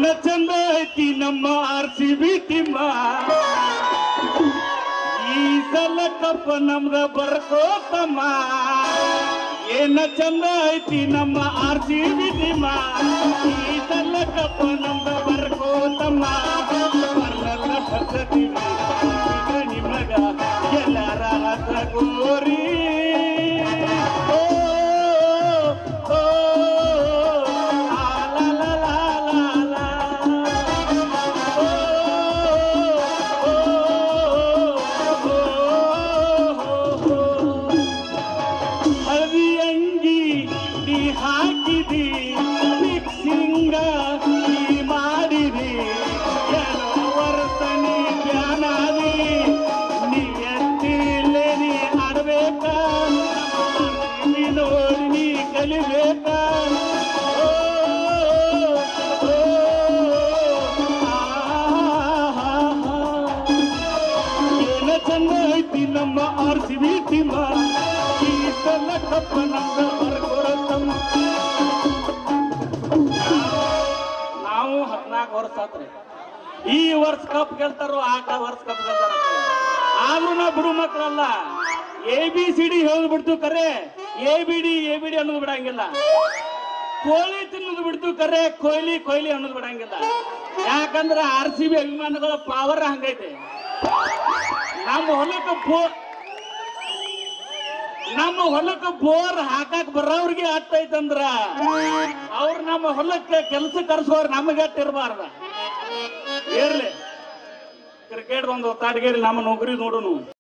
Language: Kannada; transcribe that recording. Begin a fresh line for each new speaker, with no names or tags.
ಏನ ಚಂದ ಐತಿ ನಮ್ಮ ಆರ್ ಸಿ ಬಿ ಟೀಮ ಈ ಸಲ ಕಪ್ಪ ನಮ್ದ ಬರ್ಕೋತಮ್ಮ ಏನ ಚಂದ ಐತಿ ನಮ್ಮ ಆರ್ ಸಿ ಬಿ ಟೀಮ ಈ ಸಲ ಕಪ್ಪ ನಮ್ದ ಬರ್ಕೋತಮ್ಮ ಬರ್ಲಲ್ಲ ಬರ್ತತೀವಿ ಈಗ ನಿಮಗ ಎಲ್ಲರ ಹತ್ರ ಗೋರಿ ಓ, ಓ, ಆ, ಲಾ, ಲಾ, ಲಾ, ಲಾ, ಲಾ. ಓ, ಓ, ಓ, ಓ, ಓ. ಹಳದಿ ಅಂಗಿ ನೀ ಹಾಕಿದಿ ಮಿಕ್ಸಿಂಗ ನೀ ಮಾಡಿದಿ ಏನೋ ವರ್ತನಿ ಜ್ಞಾನಾದಿ ನೀ ಎತ್ತಿಲೆ ನೀ ಆಡ್ಬೇಕ ನೀ ನೋಡಿ ನೀ ಕಲಿಬೇಕ ಓ, ಓ, ಆ, ಆ, ಆ. ಏನ ಚಂದ ಐತಿ ನಮ್ಮ ಆರ್ ಸಿ ಬಿ ಟೀಮ ಈ ಸಲ ಕಪ್ಪ ನಮ್ದ ಬರ್ಕೊರತಮ್ಮ ನಾವು ಹದಿನಾಲ್ಕು ವರ್ಷ ಆತ್ರಿ ಈ ವರ್ಷ ಕಪ್ ಗೆಲ್ತಾರೋ ಆಟ ವರ್ಷ ಕಪ್ ಗೆಲ್ತಾರ ಆದ್ರೂ ನಾವು ಬಿಡು ಮಕ್ಕಳಲ್ಲ ಎ ಬಿ ಸಿ ಡಿ ಹೇಳಿ ಬಿಡ್ತು ಕರೆ A B D A B D ಅನ್ನೋದು ಬಿಡಂಗಿಲ್ಲ ಕೋಳಿ ತಿನ್ನೋದು ಬಿಡ್ತು ಕರೆ ಕೊಯ್ಲಿ ಕೊಯ್ಲಿ ಅನ್ನೋದು ಬಿಡಂಗಿಲ್ಲ ಯಾಕಂದ್ರ ಆರ್ ಸಿ ಬಿ ಅಭಿಮಾನಿಗಳ ಪಾವರ್ ಹಂಗೈತೆ ನಮ್ಮ ಹೊಲಕ್ಕೆ ಬೋ ನಮ್ಮ ಹೊಲಕ್ಕೆ ಬೋರ್ ಹಾಕಕ್ ಬರೋವ್ರಿಗೆ ಅಟ್ಟೈತಂದ್ರ ಅವ್ರು ನಮ್ಮ ಹೊಲಕ್ಕೆ ಕೆಲಸ ಕರ್ಸೋರ್ ನಮಗೆ ಅಟ್ಟಿರ್ಬಾರ್ದ ಇರ್ಲಿ ಕ್ರಿಕೆಟ್ ಒಂದು ತಾಟಗೇರಿ ನಮ್ಮ ನೌಕರಿ ನೋಡುನು